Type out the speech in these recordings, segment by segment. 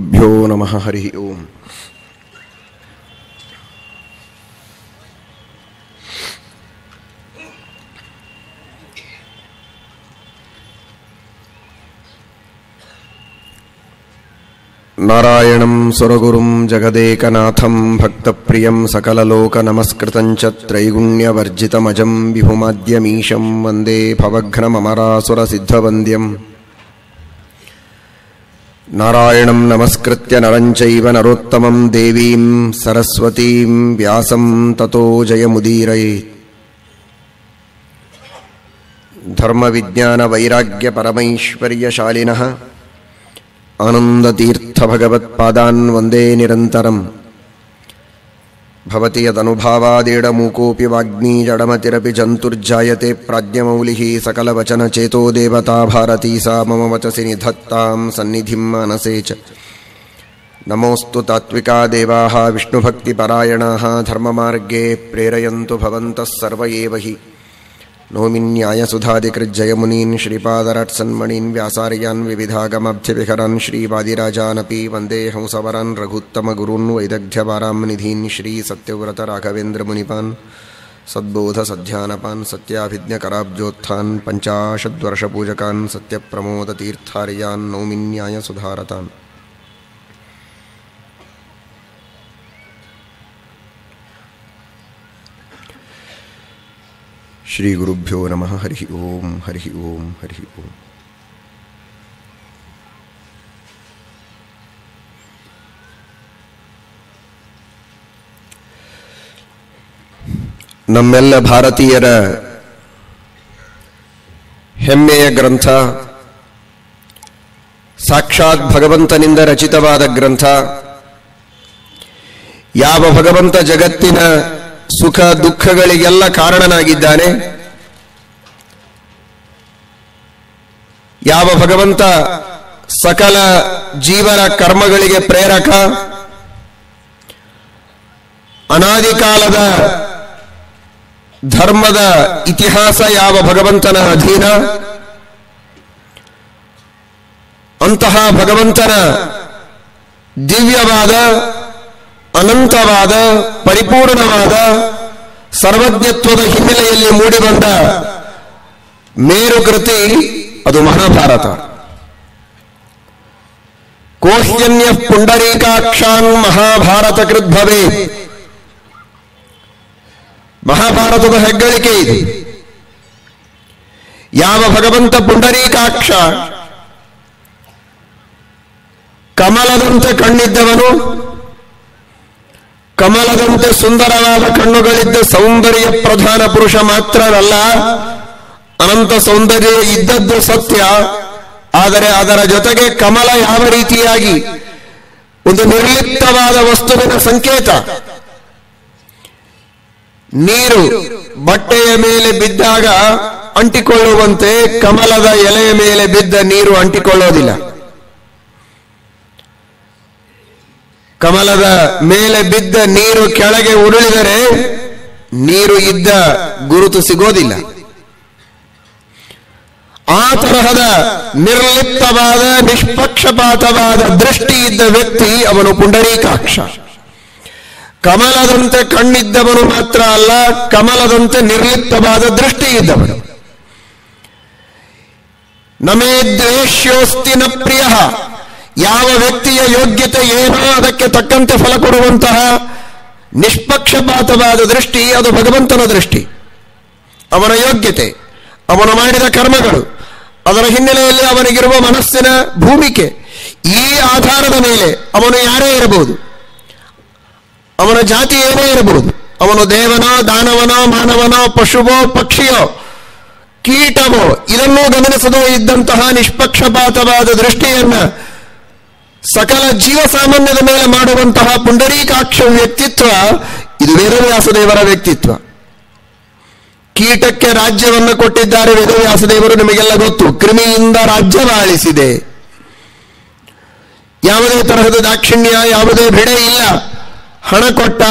गुरुभ्यो नमः हरिः ओम् नारायणं सुरगुरुं जगदेकनाथं भक्तप्रियं सकललोकनमस्कृतं च त्रैगुण्यवर्जितमजं विभुमाद्यमीशं वन्दे भवघ्नममरासुरसिद्धवन्द्यम् नारायणं नमस्कृत्य नरं चैव नरोत्तमं देवीं सरस्वतीं व्यासं ततो जयमुदीरयेत् धर्मविज्ञानवैराग्यपरमैश्वर्यशालिनः आनन्दतीर्थभगवत्पादान् वन्दे निरन्तरम् भवति यदनुभावादेडमूकोऽपि वाग्मी जडमतिरपि जन्तुर्जायते प्राज्ञमौलिः सकलवचनचेतो देवता भारती सा मम वचसि निधत्तां सन्निधिं मानसे च नमोऽस्तु तात्विका देवाः विष्णुभक्तिपरायणाः धर्ममार्गे प्रेरयन्तु भवन्तः सर्व एव हि नौमिन्यायसुधादिकृज्जयमुनीन् श्रीपादरट्सन्मणीन् व्यासार्यान् विविधागमब्धिविहरन् श्रीवादिराजानपि वन्दे हंसवरान् रघुत्तमगुरून् वैदग्ध्यवाराम्निधीन् श्रीसत्यव्रतराघवेन्द्रमुनिपान् सद्बोधसध्यानपान् सत्याभिज्ञकराब्जोत्थान् पञ्चाशद्वर्षपूजकान् सत्यप्रमोदतीर्थार्यान् नौमिन्यायसुधारतान् श्रीगुरुभ्यो नमः हरिः ओं हरिः ओं हरिः ओम् ನಮ್ಮೆಲ್ಲ ಭಾರತೀಯರ ಹೆಮ್ಮೆಯ ಗ್ರಂಥ ಸಾಕ್ಷಾತ್ ಭಗವಂತನಿಂದ ರಚಿತವಾದ ಗ್ರಂಥ ಯಾವ ಭಗವಂತ ಜಗತ್ತಿನ ಸುಖ ದುಃಖಗಳಿಗೆಲ್ಲ ಕಾರಣನಾಗಿದ್ದಾನೆ ಯಾವ ಭಗವಂತ ಸಕಲ ಜೀವನ ಕರ್ಮಗಳಿಗೆ ಪ್ರೇರಕ ಅನಾದಿ ಕಾಲದ ಧರ್ಮದ ಇತಿಹಾಸ ಯಾವ ಭಗವಂತನ ಅಧೀನ ಅಂತಹ ಭಗವಂತನ ದಿವ್ಯವಾದ ಅನಂತವಾದ ಪರಿಪೂರ್ಣವಾದ ಸರ್ವಜ್ಞತ್ವದ ಹಿನ್ನೆಲೆಯಲ್ಲಿ ಮೂಡಿಬಂದ ಮೇರು ಕೃತಿ ಅದು ಮಹಾಭಾರತ ಕೋಹ್ಯನ್ಯ ಪುಂಡರೀಕಾಕ್ಷಾನ್ ಮಹಾಭಾರತ ಕೃದ್ಭವೇ ಮಹಾಭಾರತದ ಹೆಗ್ಗಳಿಕೆ ಇದು ಯಾವ ಭಗವಂತ ಪುಂಡರೀಕಾಕ್ಷ ಕಮಲದಂತೆ ಕಣ್ಣಿದ್ದವನು ಕಮಲದಂತೆ ಸುಂದರವಾದ ಕಣ್ಣುಗಳಿದ್ದ ಸೌಂದರ್ಯ ಪ್ರಧಾನ ಪುರುಷ ಮಾತ್ರನಲ್ಲ ಅನಂತ ಸೌಂದರ್ಯ ಇದ್ದದ್ದು ಸತ್ಯ ಆದರೆ ಅದರ ಜೊತೆಗೆ ಕಮಲ ಯಾವ ರೀತಿಯಾಗಿ ಒಂದು ನಿರ್ಲಿಪ್ತವಾದ ವಸ್ತುವಿನ ಸಂಕೇತ ನೀರು ಬಟ್ಟೆಯ ಮೇಲೆ ಬಿದ್ದಾಗ ಅಂಟಿಕೊಳ್ಳುವಂತೆ ಕಮಲದ ಎಲೆಯ ಮೇಲೆ ಬಿದ್ದ ನೀರು ಅಂಟಿಕೊಳ್ಳೋದಿಲ್ಲ ಕಮಲದ ಮೇಲೆ ಬಿದ್ದ ನೀರು ಕೆಳಗೆ ಉರುಳಿದರೆ ನೀರು ಇದ್ದ ಗುರುತು ಸಿಗೋದಿಲ್ಲ ಆ ತರಹದ ನಿರ್ಲಿಪ್ತವಾದ ನಿಷ್ಪಕ್ಷಪಾತವಾದ ದೃಷ್ಟಿ ಇದ್ದ ವ್ಯಕ್ತಿ ಅವನು ಪುಂಡರೀಕಾಕ್ಷ ಕಮಲದಂತೆ ಕಣ್ಣಿದ್ದವನು ಮಾತ್ರ ಅಲ್ಲ ಕಮಲದಂತೆ ನಿರ್ಲಿಪ್ತವಾದ ದೃಷ್ಟಿ ಇದ್ದವನು ನಮೇ ದ್ವೇಷ್ಯೋಸ್ತಿ ನ ಪ್ರಿಯ ಯಾವ ವ್ಯಕ್ತಿಯ ಯೋಗ್ಯತೆ ಏನೋ ಅದಕ್ಕೆ ತಕ್ಕಂತೆ ಫಲ ಕೊಡುವಂತಹ ನಿಷ್ಪಕ್ಷಪಾತವಾದ ದೃಷ್ಟಿ ಅದು ಭಗವಂತನ ದೃಷ್ಟಿ ಅವನ ಯೋಗ್ಯತೆ ಅವನು ಮಾಡಿದ ಕರ್ಮಗಳು ಅದರ ಹಿನ್ನೆಲೆಯಲ್ಲಿ ಅವನಿಗಿರುವ ಮನಸ್ಸಿನ ಭೂಮಿಕೆ ಈ ಆಧಾರದ ಮೇಲೆ ಅವನು ಯಾರೇ ಇರಬಹುದು ಅವನ ಜಾತಿ ಏನೇ ಇರಬಹುದು ಅವನು ದೇವನೋ ದಾನವನೋ ಮಾನವನೋ ಪಶುವೋ ಪಕ್ಷಿಯೋ ಕೀಟವೋ ಇದನ್ನೂ ಗಮನಿಸದೇ ಇದ್ದಂತಹ ನಿಷ್ಪಕ್ಷಪಾತವಾದ ದೃಷ್ಟಿಯನ್ನ ಸಕಲ ಜೀವ ಸಾಮಾನ್ಯದ ಮೇಲೆ ಮಾಡುವಂತಹ ಪುಂಡರೀಕಾಕ್ಷ ವ್ಯಕ್ತಿತ್ವ ಇದು ವೇದವ್ಯಾಸದೇವರ ವ್ಯಕ್ತಿತ್ವ ಕೀಟಕ್ಕೆ ರಾಜ್ಯವನ್ನು ಕೊಟ್ಟಿದ್ದಾರೆ ವೇದವ್ಯಾಸದೇವರು ನಿಮಗೆಲ್ಲ ಗೊತ್ತು ಕ್ರಿಮಿಯಿಂದ ರಾಜ್ಯವಾಳಿಸಿದೆ ಯಾವುದೇ ತರಹದ ದಾಕ್ಷಿಣ್ಯ ಯಾವುದೇ ಬೆಳೆ ಇಲ್ಲ ಹಣ ಕೊಟ್ಟ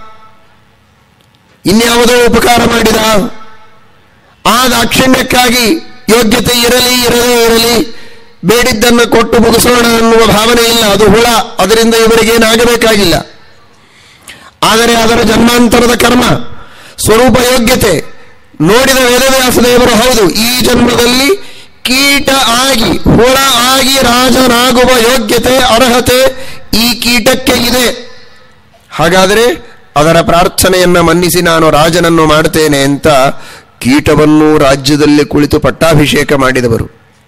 ಇನ್ಯಾವುದೋ ಉಪಕಾರ ಮಾಡಿದ ಆ ದಾಕ್ಷಿಣ್ಯಕ್ಕಾಗಿ ಯೋಗ್ಯತೆ ಇರಲಿ ಇರದೇ ಇರಲಿ ಬೇಡಿದ್ದನ್ನು ಕೊಟ್ಟು ಮುಗಿಸೋಣ ಅನ್ನುವ ಭಾವನೆ ಇಲ್ಲ ಅದು ಹುಳ ಅದರಿಂದ ಇವರಿಗೇನಾಗಬೇಕಾಗಿಲ್ಲ ಆದರೆ ಅದರ ಜನ್ಮಾಂತರದ ಕರ್ಮ ಸ್ವರೂಪ ಯೋಗ್ಯತೆ ನೋಡಿದ ವೇದವ್ಯಾಸದೇವರು ಹೌದು ಈ ಜನ್ಮದಲ್ಲಿ ಕೀಟ ಆಗಿ ಹುಳ ಆಗಿ ರಾಜನಾಗುವ ಯೋಗ್ಯತೆ ಅರ್ಹತೆ ಈ ಕೀಟಕ್ಕೆ ಇದೆ ಹಾಗಾದರೆ ಅದರ ಪ್ರಾರ್ಥನೆಯನ್ನ ಮನ್ನಿಸಿ ನಾನು ರಾಜನನ್ನು ಮಾಡ್ತೇನೆ ಅಂತ ಕೀಟವನ್ನು ರಾಜ್ಯದಲ್ಲಿ ಕುಳಿತು ಪಟ್ಟಾಭಿಷೇಕ ಮಾಡಿದವರು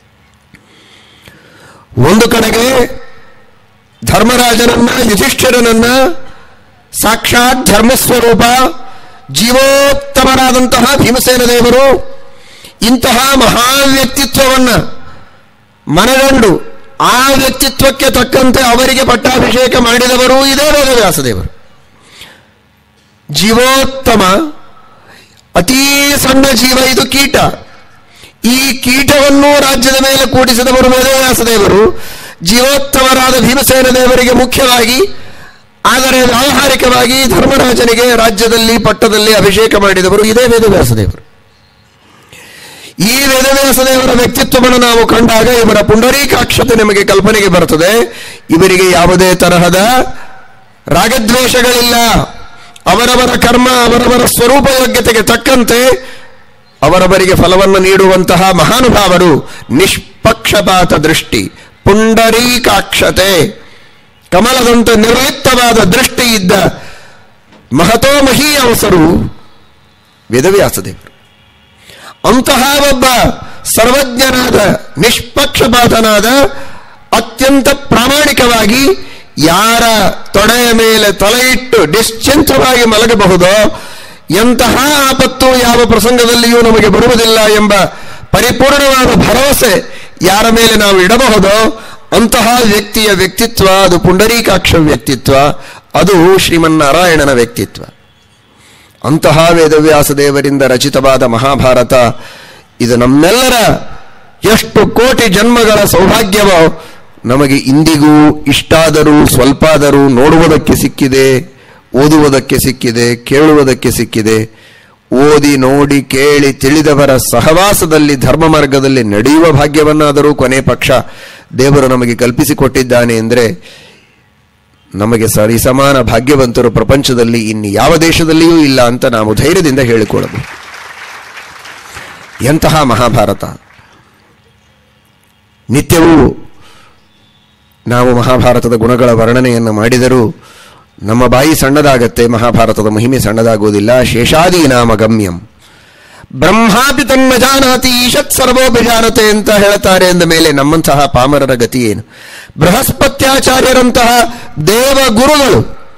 ಒಂದು ಕಡೆಗೆ ಧರ್ಮರಾಜನನ್ನ ಯುಧಿಷ್ಠಿರನನ್ನ ಸಾಕ್ಷಾತ್ ಧರ್ಮಸ್ವರೂಪ ಜೀವೋತ್ತಮರಾದಂತಹ ಭೀಮಸೇನ ದೇವರು ಇಂತಹ ಮಹಾವ್ಯಕ್ತಿತ್ವವನ್ನ ಮನಗಂಡು ಆ ವ್ಯಕ್ತಿತ್ವಕ್ಕೆ ತಕ್ಕಂತೆ ಅವರಿಗೆ ಪಟ್ಟಾಭಿಷೇಕ ಮಾಡಿದವರು ಇದೇ ವೇದವ್ಯಾಸದೇವರು ಜೀವೋತ್ತಮ ಅತೀ ಸಣ್ಣ ಜೀವ ಇದು ಕೀಟ ಈ ಕೀಟವನ್ನು ರಾಜ್ಯದ ಮೇಲೆ ಕೂಡಿಸಿದವರು ವೇದವ್ಯಾಸದೇವರು ಜೀವೋತ್ತಮರಾದ ಭೀಮಸೇನ ದೇವರಿಗೆ ಮುಖ್ಯವಾಗಿ ಆದರೆ ವ್ಯಾವಹಾರಿಕವಾಗಿ ಧರ್ಮರಾಜನಿಗೆ ರಾಜ್ಯದಲ್ಲಿ ಪಟ್ಟದಲ್ಲಿ ಅಭಿಷೇಕ ಮಾಡಿದವರು ಇದೇ ವೇದವ್ಯಾಸದೇವರು ಈ ವೇದವ್ಯಾಸದೇವರ ವ್ಯಕ್ತಿತ್ವವನ್ನು ನಾವು ಕಂಡಾಗ ಇವರ ಪುಂಡರೀಕಾಕ್ಷತೆ ನಮಗೆ ಕಲ್ಪನೆಗೆ ಬರುತ್ತದೆ ಇವರಿಗೆ ಯಾವುದೇ ತರಹದ ರಾಗದ್ವೇಷಗಳಿಲ್ಲ ಅವರವರ ಕರ್ಮ ಅವರವರ ಸ್ವರೂಪ ಯೋಗ್ಯತೆಗೆ ತಕ್ಕಂತೆ ಅವರವರಿಗೆ ಫಲವನ್ನು ನೀಡುವಂತಹ ಮಹಾನುಭಾವರು ನಿಷ್ಪಕ್ಷಪಾತ ದೃಷ್ಟಿ ಪುಂಡರೀಕಾಕ್ಷತೆ ಕಮಲದಂತೆ ನಿರ್ಲಿಪ್ತವಾದ ದೃಷ್ಟಿ ಇದ್ದ ಮಹತೋ ಮಹೀಯಾಂಸರು ವೇದವ್ಯಾಸದೇವರು ಅಂತಹ ಒಬ್ಬ ಸರ್ವಜ್ಞನಾದ ನಿಷ್ಪಕ್ಷಪಾತನಾದ ಅತ್ಯಂತ ಪ್ರಾಮಾಣಿಕವಾಗಿ ಯಾರ ತೊಡೆಯ ಮೇಲೆ ತಲೆ ಇಟ್ಟು ನಿಶ್ಚಿಂತವಾಗಿ ಮಲಗಬಹುದೋ ಎಂತಹ ಆಪತ್ತು ಯಾವ ಪ್ರಸಂಗದಲ್ಲಿಯೂ ನಮಗೆ ಬರುವುದಿಲ್ಲ ಎಂಬ ಪರಿಪೂರ್ಣವಾದ ಭರವಸೆ ಯಾರ ಮೇಲೆ ನಾವು ಇಡಬಹುದೋ ಅಂತಹ ವ್ಯಕ್ತಿಯ ವ್ಯಕ್ತಿತ್ವ ಅದು ಪುಂಡರೀಕಾಕ್ಷ ವ್ಯಕ್ತಿತ್ವ ಅದು ಶ್ರೀಮನ್ನಾರಾಯಣನ ವ್ಯಕ್ತಿತ್ವ ಅಂತಹ ವೇದವ್ಯಾಸ ದೇವರಿಂದ ರಚಿತವಾದ ಮಹಾಭಾರತ ಇದು ನಮ್ಮೆಲ್ಲರ ಎಷ್ಟು ಕೋಟಿ ಜನ್ಮಗಳ ಸೌಭಾಗ್ಯವೋ ನಮಗೆ ಇಂದಿಗೂ ಇಷ್ಟಾದರೂ ಸ್ವಲ್ಪಾದರೂ ನೋಡುವುದಕ್ಕೆ ಸಿಕ್ಕಿದೆ ಓದುವುದಕ್ಕೆ ಸಿಕ್ಕಿದೆ ಕೇಳುವುದಕ್ಕೆ ಸಿಕ್ಕಿದೆ ಓದಿ ನೋಡಿ ಕೇಳಿ ತಿಳಿದವರ ಸಹವಾಸದಲ್ಲಿ ಧರ್ಮ ಮಾರ್ಗದಲ್ಲಿ ನಡೆಯುವ ಭಾಗ್ಯವನ್ನಾದರೂ ಕೊನೆ ಪಕ್ಷ ದೇವರು ನಮಗೆ ಕಲ್ಪಿಸಿಕೊಟ್ಟಿದ್ದಾನೆ ಎಂದರೆ ನಮಗೆ ಸರಿಸಮಾನ ಭಾಗ್ಯವಂತರು ಪ್ರಪಂಚದಲ್ಲಿ ಇನ್ನು ಯಾವ ದೇಶದಲ್ಲಿಯೂ ಇಲ್ಲ ಅಂತ ನಾವು ಧೈರ್ಯದಿಂದ ಹೇಳಿಕೊಳ್ಳಬಹುದು ಎಂತಹ ಮಹಾಭಾರತ ನಿತ್ಯವೂ ನಾವು ಮಹಾಭಾರತದ ಗುಣಗಳ ವರ್ಣನೆಯನ್ನು ಮಾಡಿದರೂ ನಮ್ಮ ಬಾಯಿ ಸಣ್ಣದಾಗತ್ತೆ ಮಹಾಭಾರತದ ಮಹಿಮೆ ಸಣ್ಣದಾಗುವುದಿಲ್ಲ ಶೇಷಾದಿ ನಾಮ ಗಮ್ಯಂ ಬ್ರಹ್ಮಾಪಿ ತನ್ನ ಜಾನಾತಿ ಈಶತ್ ಸರ್ವೋಪಿ ಜಾನತೆ ಅಂತ ಹೇಳ್ತಾರೆ ಎಂದ ಮೇಲೆ ನಮ್ಮಂತಹ ಪಾಮರರ ಗತಿ ಏನು ಬೃಹಸ್ಪತ್ಯಾಚಾರ್ಯರಂತಹ ದೇವ ಗುರುಗಳು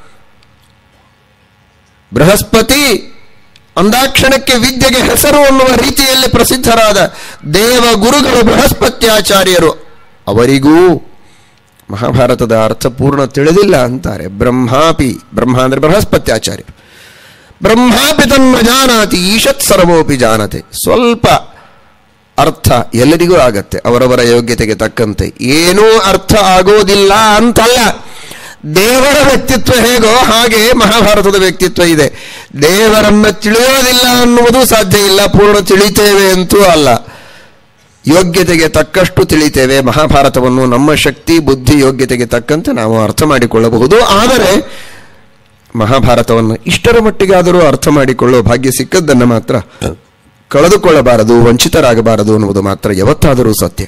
ಬೃಹಸ್ಪತಿ ಅಂದಾಕ್ಷಣಕ್ಕೆ ವಿದ್ಯೆಗೆ ಹೆಸರು ಅನ್ನುವ ರೀತಿಯಲ್ಲಿ ಪ್ರಸಿದ್ಧರಾದ ದೇವ ಗುರುಗಳು ಬೃಹಸ್ಪತ್ಯಾಚಾರ್ಯರು ಅವರಿಗೂ ಮಹಾಭಾರತದ ಅರ್ಥ ಪೂರ್ಣ ತಿಳಿದಿಲ್ಲ ಅಂತಾರೆ ಬ್ರಹ್ಮಾಪಿ ಬ್ರಹ್ಮ ಅಂದ್ರೆ ಬೃಹಸ್ಪತ್ಯಾಚಾರ್ಯರು ಬ್ರಹ್ಮಾಪಿ ತನ್ನ ಜಾನಾತಿ ಈಶತ್ ಸರ್ವೋಪಿ ಜಾನತೆ ಸ್ವಲ್ಪ ಅರ್ಥ ಎಲ್ಲರಿಗೂ ಆಗತ್ತೆ ಅವರವರ ಯೋಗ್ಯತೆಗೆ ತಕ್ಕಂತೆ ಏನೂ ಅರ್ಥ ಆಗೋದಿಲ್ಲ ಅಂತಲ್ಲ ದೇವರ ವ್ಯಕ್ತಿತ್ವ ಹೇಗೋ ಹಾಗೆ ಮಹಾಭಾರತದ ವ್ಯಕ್ತಿತ್ವ ಇದೆ ದೇವರನ್ನ ತಿಳಿಯೋದಿಲ್ಲ ಅನ್ನುವುದು ಸಾಧ್ಯ ಇಲ್ಲ ಪೂರ್ಣ ತಿಳಿತೇವೆ ಅಂತೂ ಅಲ್ಲ ಯೋಗ್ಯತೆಗೆ ತಕ್ಕಷ್ಟು ತಿಳಿತೇವೆ ಮಹಾಭಾರತವನ್ನು ನಮ್ಮ ಶಕ್ತಿ ಬುದ್ಧಿ ಯೋಗ್ಯತೆಗೆ ತಕ್ಕಂತೆ ನಾವು ಅರ್ಥ ಮಾಡಿಕೊಳ್ಳಬಹುದು ಆದರೆ ಮಹಾಭಾರತವನ್ನು ಇಷ್ಟರ ಮಟ್ಟಿಗಾದರೂ ಅರ್ಥ ಮಾಡಿಕೊಳ್ಳುವ ಭಾಗ್ಯ ಸಿಕ್ಕದ್ದನ್ನು ಮಾತ್ರ ಕಳೆದುಕೊಳ್ಳಬಾರದು ವಂಚಿತರಾಗಬಾರದು ಅನ್ನುವುದು ಮಾತ್ರ ಯಾವತ್ತಾದರೂ ಸತ್ಯ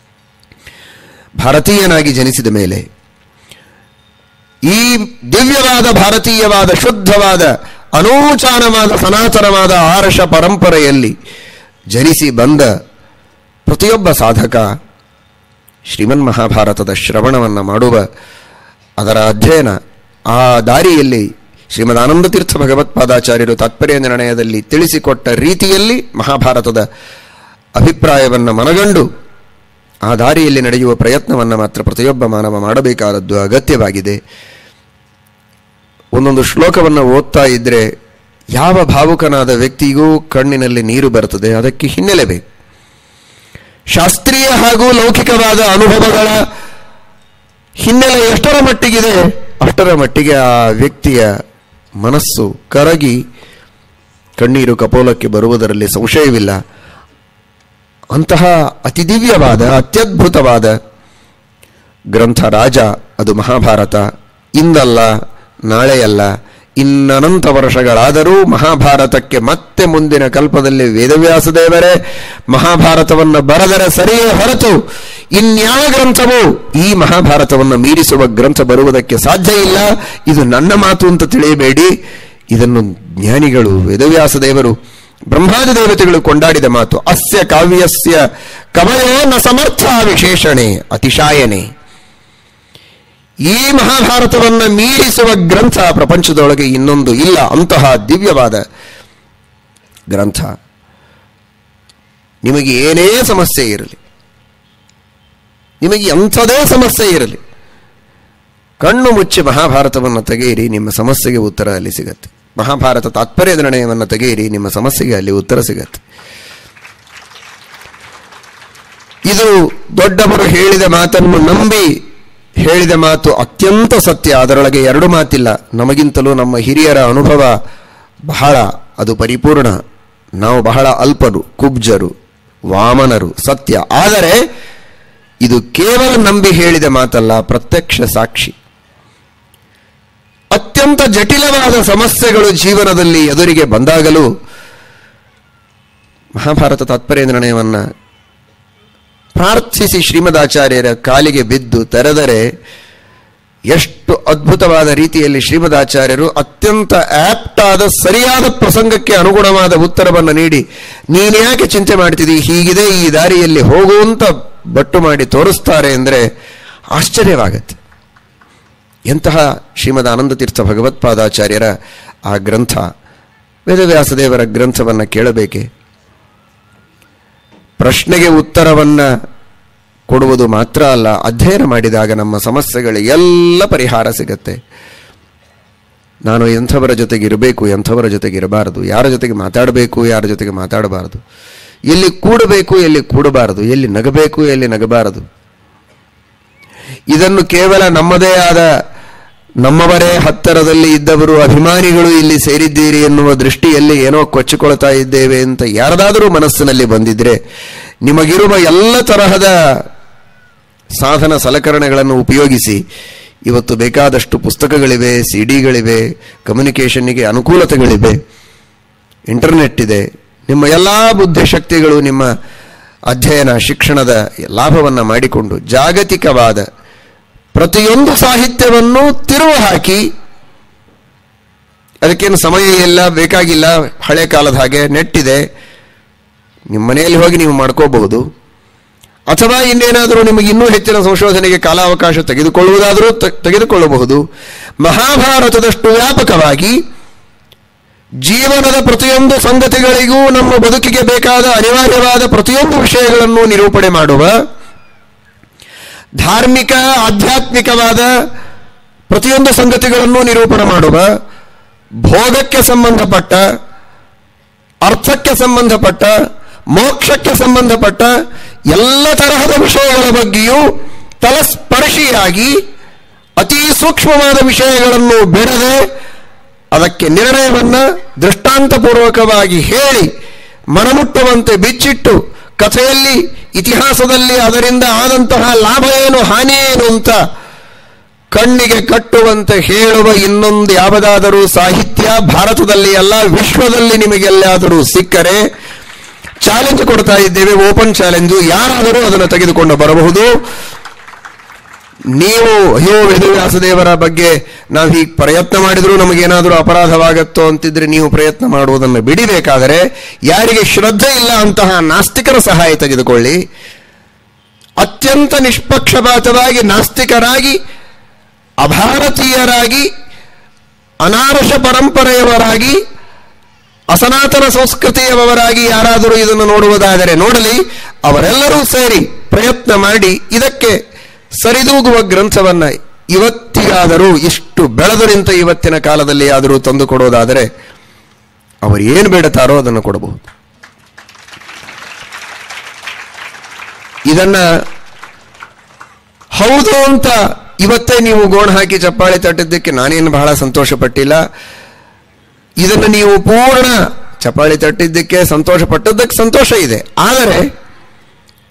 ಭಾರತೀಯನಾಗಿ ಜನಿಸಿದ ಮೇಲೆ ಈ ದಿವ್ಯವಾದ ಭಾರತೀಯವಾದ ಶುದ್ಧವಾದ ಅನೂಚಾನವಾದ ಸನಾತನವಾದ ಆರ್ಷ ಪರಂಪರೆಯಲ್ಲಿ ಜನಿಸಿ ಬಂದ ಪ್ರತಿಯೊಬ್ಬ ಸಾಧಕ ಶ್ರೀಮನ್ ಮಹಾಭಾರತದ ಶ್ರವಣವನ್ನು ಮಾಡುವ ಅದರ ಅಧ್ಯಯನ ಆ ದಾರಿಯಲ್ಲಿ ಶ್ರೀಮದ್ ಆನಂದತೀರ್ಥ ಭಗವತ್ಪಾದಾಚಾರ್ಯರು ತಾತ್ಪರ್ಯ ನಿರ್ಣಯದಲ್ಲಿ ತಿಳಿಸಿಕೊಟ್ಟ ರೀತಿಯಲ್ಲಿ ಮಹಾಭಾರತದ ಅಭಿಪ್ರಾಯವನ್ನು ಮನಗಂಡು ಆ ದಾರಿಯಲ್ಲಿ ನಡೆಯುವ ಪ್ರಯತ್ನವನ್ನು ಮಾತ್ರ ಪ್ರತಿಯೊಬ್ಬ ಮಾನವ ಮಾಡಬೇಕಾದದ್ದು ಅಗತ್ಯವಾಗಿದೆ ಒಂದೊಂದು ಶ್ಲೋಕವನ್ನು ಓದ್ತಾ ಇದ್ರೆ ಯಾವ ಭಾವುಕನಾದ ವ್ಯಕ್ತಿಗೂ ಕಣ್ಣಿನಲ್ಲಿ ನೀರು ಬರ್ತದೆ ಅದಕ್ಕೆ ಹಿನ್ನೆಲೆ ಬೇಕು ಶಾಸ್ತ್ರೀಯ ಹಾಗೂ ಲೌಕಿಕವಾದ ಅನುಭವಗಳ ಹಿನ್ನೆಲೆ ಎಷ್ಟರ ಮಟ್ಟಿಗಿದೆ ಅಷ್ಟರ ಮಟ್ಟಿಗೆ ಆ ವ್ಯಕ್ತಿಯ ಮನಸ್ಸು ಕರಗಿ ಕಣ್ಣೀರು ಕಪೋಲಕ್ಕೆ ಬರುವುದರಲ್ಲಿ ಸಂಶಯವಿಲ್ಲ ಅಂತಹ ಅತಿ ದಿವ್ಯವಾದ ಅತ್ಯದ್ಭುತವಾದ ಗ್ರಂಥ ರಾಜ ಅದು ಮಹಾಭಾರತ ಇಂದಲ್ಲ ನಾಳೆಯಲ್ಲ ಇನ್ನನಂತ ವರ್ಷಗಳಾದರೂ ಮಹಾಭಾರತಕ್ಕೆ ಮತ್ತೆ ಮುಂದಿನ ಕಲ್ಪದಲ್ಲಿ ವೇದವ್ಯಾಸ ದೇವರೇ ಮಹಾಭಾರತವನ್ನು ಬರೆದರೆ ಸರಿಯೇ ಹೊರತು ಇನ್ಯಾವ ಗ್ರಂಥವೂ ಈ ಮಹಾಭಾರತವನ್ನು ಮೀರಿಸುವ ಗ್ರಂಥ ಬರುವುದಕ್ಕೆ ಸಾಧ್ಯ ಇಲ್ಲ ಇದು ನನ್ನ ಮಾತು ಅಂತ ತಿಳಿಯಬೇಡಿ ಇದನ್ನು ಜ್ಞಾನಿಗಳು ವೇದವ್ಯಾಸ ದೇವರು ಬ್ರಹ್ಮಾದಿ ದೇವತೆಗಳು ಕೊಂಡಾಡಿದ ಮಾತು ಅಸ್ಯ ಕಾವ್ಯಸ್ಯ ಕವಯೋ ನ ಸಮರ್ಥ ವಿಶೇಷಣೆ ಅತಿಶಾಯನೆ ಈ ಮಹಾಭಾರತವನ್ನು ಮೀರಿಸುವ ಗ್ರಂಥ ಪ್ರಪಂಚದೊಳಗೆ ಇನ್ನೊಂದು ಇಲ್ಲ ಅಂತಹ ದಿವ್ಯವಾದ ಗ್ರಂಥ ನಿಮಗೆ ಏನೇ ಸಮಸ್ಯೆ ಇರಲಿ ನಿಮಗೆ ಎಂಥದೇ ಸಮಸ್ಯೆ ಇರಲಿ ಕಣ್ಣು ಮುಚ್ಚಿ ಮಹಾಭಾರತವನ್ನು ತೆಗೆಯಿರಿ ನಿಮ್ಮ ಸಮಸ್ಯೆಗೆ ಉತ್ತರ ಅಲ್ಲಿ ಸಿಗತ್ತೆ ಮಹಾಭಾರತ ತಾತ್ಪರ್ಯ ನಿರ್ಣಯವನ್ನು ತೆಗೆಯಿರಿ ನಿಮ್ಮ ಸಮಸ್ಯೆಗೆ ಅಲ್ಲಿ ಉತ್ತರ ಸಿಗತ್ತೆ ಇದು ದೊಡ್ಡವರು ಹೇಳಿದ ಮಾತನ್ನು ನಂಬಿ ಹೇಳಿದ ಮಾತು ಅತ್ಯಂತ ಸತ್ಯ ಅದರೊಳಗೆ ಎರಡು ಮಾತಿಲ್ಲ ನಮಗಿಂತಲೂ ನಮ್ಮ ಹಿರಿಯರ ಅನುಭವ ಬಹಳ ಅದು ಪರಿಪೂರ್ಣ ನಾವು ಬಹಳ ಅಲ್ಪರು ಕುಬ್ಜರು ವಾಮನರು ಸತ್ಯ ಆದರೆ ಇದು ಕೇವಲ ನಂಬಿ ಹೇಳಿದ ಮಾತಲ್ಲ ಪ್ರತ್ಯಕ್ಷ ಸಾಕ್ಷಿ ಅತ್ಯಂತ ಜಟಿಲವಾದ ಸಮಸ್ಯೆಗಳು ಜೀವನದಲ್ಲಿ ಎದುರಿಗೆ ಬಂದಾಗಲೂ ಮಹಾಭಾರತ ತಾತ್ಪರ್ಯ ನಿರ್ಣಯವನ್ನು ಪ್ರಾರ್ಥಿಸಿ ಶ್ರೀಮದಾಚಾರ್ಯರ ಕಾಲಿಗೆ ಬಿದ್ದು ತೆರೆದರೆ ಎಷ್ಟು ಅದ್ಭುತವಾದ ರೀತಿಯಲ್ಲಿ ಶ್ರೀಮದಾಚಾರ್ಯರು ಅತ್ಯಂತ ಆಪ್ಟ್ ಆದ ಸರಿಯಾದ ಪ್ರಸಂಗಕ್ಕೆ ಅನುಗುಣವಾದ ಉತ್ತರವನ್ನು ನೀಡಿ ನೀನು ಯಾಕೆ ಚಿಂತೆ ಮಾಡ್ತಿದ್ದೀ ಹೀಗಿದೆ ಈ ದಾರಿಯಲ್ಲಿ ಹೋಗುವಂತ ಬಟ್ಟು ಮಾಡಿ ತೋರಿಸ್ತಾರೆ ಅಂದರೆ ಆಶ್ಚರ್ಯವಾಗತ್ತೆ ಎಂತಹ ಶ್ರೀಮದ್ ಆನಂದ ತೀರ್ಥ ಭಗವತ್ಪಾದಾಚಾರ್ಯರ ಆ ಗ್ರಂಥ ವೇದವ್ಯಾಸದೇವರ ಗ್ರಂಥವನ್ನು ಕೇಳಬೇಕೆ ಪ್ರಶ್ನೆಗೆ ಉತ್ತರವನ್ನ ಕೊಡುವುದು ಮಾತ್ರ ಅಲ್ಲ ಅಧ್ಯಯನ ಮಾಡಿದಾಗ ನಮ್ಮ ಸಮಸ್ಯೆಗಳಿಗೆಲ್ಲ ಪರಿಹಾರ ಸಿಗತ್ತೆ ನಾನು ಎಂಥವರ ಜೊತೆಗೆ ಇರಬೇಕು ಎಂಥವರ ಜೊತೆಗೆ ಇರಬಾರದು ಯಾರ ಜೊತೆಗೆ ಮಾತಾಡಬೇಕು ಯಾರ ಜೊತೆಗೆ ಮಾತಾಡಬಾರದು ಎಲ್ಲಿ ಕೂಡಬೇಕು ಎಲ್ಲಿ ಕೂಡಬಾರದು ಎಲ್ಲಿ ನಗಬೇಕು ಎಲ್ಲಿ ನಗಬಾರದು ಇದನ್ನು ಕೇವಲ ನಮ್ಮದೇ ಆದ ನಮ್ಮವರೇ ಹತ್ತರದಲ್ಲಿ ಇದ್ದವರು ಅಭಿಮಾನಿಗಳು ಇಲ್ಲಿ ಸೇರಿದ್ದೀರಿ ಎನ್ನುವ ದೃಷ್ಟಿಯಲ್ಲಿ ಏನೋ ಕೊಚ್ಚಿಕೊಳ್ತಾ ಇದ್ದೇವೆ ಅಂತ ಯಾರದಾದರೂ ಮನಸ್ಸಿನಲ್ಲಿ ಬಂದಿದ್ರೆ ನಿಮಗಿರುವ ಎಲ್ಲ ತರಹದ ಸಾಧನ ಸಲಕರಣೆಗಳನ್ನು ಉಪಯೋಗಿಸಿ ಇವತ್ತು ಬೇಕಾದಷ್ಟು ಪುಸ್ತಕಗಳಿವೆ ಸಿ ಡಿಗಳಿವೆ ಕಮ್ಯುನಿಕೇಷನ್ನಿಗೆ ಅನುಕೂಲತೆಗಳಿವೆ ಇಂಟರ್ನೆಟ್ ಇದೆ ನಿಮ್ಮ ಎಲ್ಲ ಬುದ್ಧಿಶಕ್ತಿಗಳು ನಿಮ್ಮ ಅಧ್ಯಯನ ಶಿಕ್ಷಣದ ಲಾಭವನ್ನು ಮಾಡಿಕೊಂಡು ಜಾಗತಿಕವಾದ ಪ್ರತಿಯೊಂದು ಸಾಹಿತ್ಯವನ್ನು ತಿರುವು ಹಾಕಿ ಅದಕ್ಕೇನು ಸಮಯ ಇಲ್ಲ ಬೇಕಾಗಿಲ್ಲ ಹಳೆ ಕಾಲದ ಹಾಗೆ ನೆಟ್ ಇದೆ ನಿಮ್ಮ ಮನೆಯಲ್ಲಿ ಹೋಗಿ ನೀವು ಮಾಡ್ಕೋಬಹುದು ಅಥವಾ ಇನ್ನೇನಾದರೂ ನಿಮಗೆ ಇನ್ನೂ ಹೆಚ್ಚಿನ ಸಂಶೋಧನೆಗೆ ಕಾಲಾವಕಾಶ ತೆಗೆದುಕೊಳ್ಳುವುದಾದರೂ ತ- ತೆಗೆದುಕೊಳ್ಳಬಹುದು ಮಹಾಭಾರತದಷ್ಟು ವ್ಯಾಪಕವಾಗಿ ಜೀವನದ ಪ್ರತಿಯೊಂದು ಸಂಗತಿಗಳಿಗೂ ನಮ್ಮ ಬದುಕಿಗೆ ಬೇಕಾದ ಅನಿವಾರ್ಯವಾದ ಪ್ರತಿಯೊಂದು ವಿಷಯಗಳನ್ನು ನಿರೂಪಣೆ ಮಾಡುವ ಧಾರ್ಮಿಕ ಆಧ್ಯಾತ್ಮಿಕವಾದ ಪ್ರತಿಯೊಂದು ಸಂಗತಿಗಳನ್ನು ನಿರೂಪಣೆ ಮಾಡುವ ಭೋಗಕ್ಕೆ ಸಂಬಂಧಪಟ್ಟ ಅರ್ಥಕ್ಕೆ ಸಂಬಂಧಪಟ್ಟ ಮೋಕ್ಷಕ್ಕೆ ಸಂಬಂಧಪಟ್ಟ ಎಲ್ಲ ತರಹದ ವಿಷಯಗಳ ಬಗ್ಗೆಯೂ ತಲಸ್ಪರ್ಶಿಯಾಗಿ ಅತಿ ಸೂಕ್ಷ್ಮವಾದ ವಿಷಯಗಳನ್ನು ಬಿಡದೆ ಅದಕ್ಕೆ ನಿರ್ಣಯವನ್ನ ದೃಷ್ಟಾಂತಪೂರ್ವಕವಾಗಿ ಹೇಳಿ ಮನಮುಟ್ಟುವಂತೆ ಬಿಚ್ಚಿಟ್ಟು ಕಥೆಯಲ್ಲಿ ಇತಿಹಾಸದಲ್ಲಿ ಅದರಿಂದ ಆದಂತಹ ಲಾಭ ಏನು ಹಾನಿ ಏನು ಅಂತ ಕಣ್ಣಿಗೆ ಕಟ್ಟುವಂತೆ ಹೇಳುವ ಇನ್ನೊಂದು ಯಾವುದಾದರೂ ಸಾಹಿತ್ಯ ಭಾರತದಲ್ಲಿ ಅಲ್ಲ ವಿಶ್ವದಲ್ಲಿ ನಿಮಗೆಲ್ಲಾದರೂ ಸಿಕ್ಕರೆ ಚಾಲೆಂಜ್ ಕೊಡ್ತಾ ಇದ್ದೇವೆ ಓಪನ್ ಚಾಲೆಂಜು ಯಾರಾದರೂ ಅದನ್ನು ತೆಗೆದುಕೊಂಡು ಬರಬಹುದು ನೀವು ಅಯ್ಯೋ ವೇದವ್ಯಾಸದೇವರ ಬಗ್ಗೆ ನಾವು ಹೀಗೆ ಪ್ರಯತ್ನ ಮಾಡಿದರೂ ನಮಗೇನಾದರೂ ಅಪರಾಧವಾಗತ್ತೋ ಅಂತಿದ್ರೆ ನೀವು ಪ್ರಯತ್ನ ಮಾಡುವುದನ್ನು ಬಿಡಿಬೇಕಾದರೆ ಯಾರಿಗೆ ಶ್ರದ್ಧೆ ಇಲ್ಲ ಅಂತಹ ನಾಸ್ತಿಕರ ಸಹಾಯ ತೆಗೆದುಕೊಳ್ಳಿ ಅತ್ಯಂತ ನಿಷ್ಪಕ್ಷಪಾತವಾಗಿ ನಾಸ್ತಿಕರಾಗಿ ಅಭಾರತೀಯರಾಗಿ ಅನಾರಸ ಪರಂಪರೆಯವರಾಗಿ ಅಸನಾತನ ಸಂಸ್ಕೃತಿಯವರಾಗಿ ಯಾರಾದರೂ ಇದನ್ನು ನೋಡುವುದಾದರೆ ನೋಡಲಿ ಅವರೆಲ್ಲರೂ ಸೇರಿ ಪ್ರಯತ್ನ ಮಾಡಿ ಇದಕ್ಕೆ ಸರಿದೂಗುವ ಗ್ರಂಥವನ್ನ ಇವತ್ತಿಗಾದರೂ ಇಷ್ಟು ಬೆಳೆದು ನಿಂತ ಇವತ್ತಿನ ಕಾಲದಲ್ಲಿ ಆದರೂ ತಂದು ಕೊಡೋದಾದರೆ ಅವರು ಏನು ಬೇಡುತ್ತಾರೋ ಅದನ್ನು ಕೊಡಬಹುದು ಇದನ್ನ ಹೌದು ಅಂತ ಇವತ್ತೇ ನೀವು ಗೋಣ ಹಾಕಿ ಚಪ್ಪಾಳೆ ತಟ್ಟಿದ್ದಕ್ಕೆ ನಾನೇನು ಬಹಳ ಸಂತೋಷ ಪಟ್ಟಿಲ್ಲ ಇದನ್ನು ನೀವು ಪೂರ್ಣ ಚಪ್ಪಾಳೆ ತಟ್ಟಿದ್ದಕ್ಕೆ ಸಂತೋಷ ಪಟ್ಟದ್ದಕ್ಕೆ ಸಂತೋಷ ಇದೆ ಆದರೆ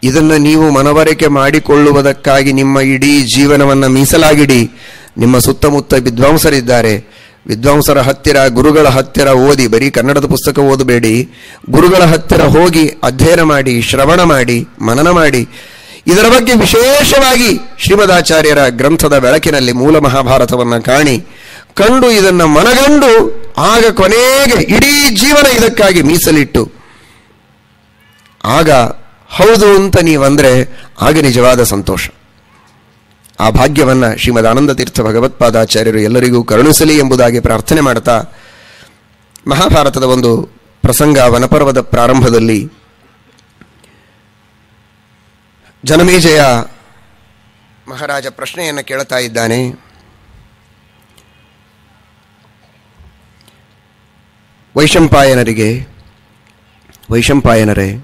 ಇದನ್ನು ನೀವು ಮನವರಿಕೆ ಮಾಡಿಕೊಳ್ಳುವುದಕ್ಕಾಗಿ ನಿಮ್ಮ ಇಡೀ ಜೀವನವನ್ನು ಮೀಸಲಾಗಿಡಿ ನಿಮ್ಮ ಸುತ್ತಮುತ್ತ ವಿದ್ವಾಂಸರಿದ್ದಾರೆ ವಿದ್ವಾಂಸರ ಹತ್ತಿರ ಗುರುಗಳ ಹತ್ತಿರ ಓದಿ ಬರೀ ಕನ್ನಡದ ಪುಸ್ತಕ ಓದಬೇಡಿ ಗುರುಗಳ ಹತ್ತಿರ ಹೋಗಿ ಅಧ್ಯಯನ ಮಾಡಿ ಶ್ರವಣ ಮಾಡಿ ಮನನ ಮಾಡಿ ಇದರ ಬಗ್ಗೆ ವಿಶೇಷವಾಗಿ ಶ್ರೀಮದಾಚಾರ್ಯರ ಗ್ರಂಥದ ಬೆಳಕಿನಲ್ಲಿ ಮೂಲ ಮಹಾಭಾರತವನ್ನು ಕಾಣಿ ಕಂಡು ಇದನ್ನು ಮನಗಂಡು ಆಗ ಕೊನೆಗೆ ಇಡೀ ಜೀವನ ಇದಕ್ಕಾಗಿ ಮೀಸಲಿಟ್ಟು ಆಗ ಹೌದು ಅಂತ ನೀವಂದ್ರೆ ಆಗ ನಿಜವಾದ ಸಂತೋಷ ಆ ಭಾಗ್ಯವನ್ನ ಶ್ರೀಮದ್ ಆನಂದ ತೀರ್ಥ ಭಗವತ್ಪಾದಾಚಾರ್ಯರು ಎಲ್ಲರಿಗೂ ಕರುಣಿಸಲಿ ಎಂಬುದಾಗಿ ಪ್ರಾರ್ಥನೆ ಮಾಡ್ತಾ ಮಹಾಭಾರತದ ಒಂದು ಪ್ರಸಂಗ ವನಪರ್ವದ ಪ್ರಾರಂಭದಲ್ಲಿ ಜನಮೇಜಯ ಮಹಾರಾಜ ಪ್ರಶ್ನೆಯನ್ನು ಕೇಳ್ತಾ ಇದ್ದಾನೆ ವೈಶಂಪಾಯನರಿಗೆ ವೈಶಂಪಾಯನರೇ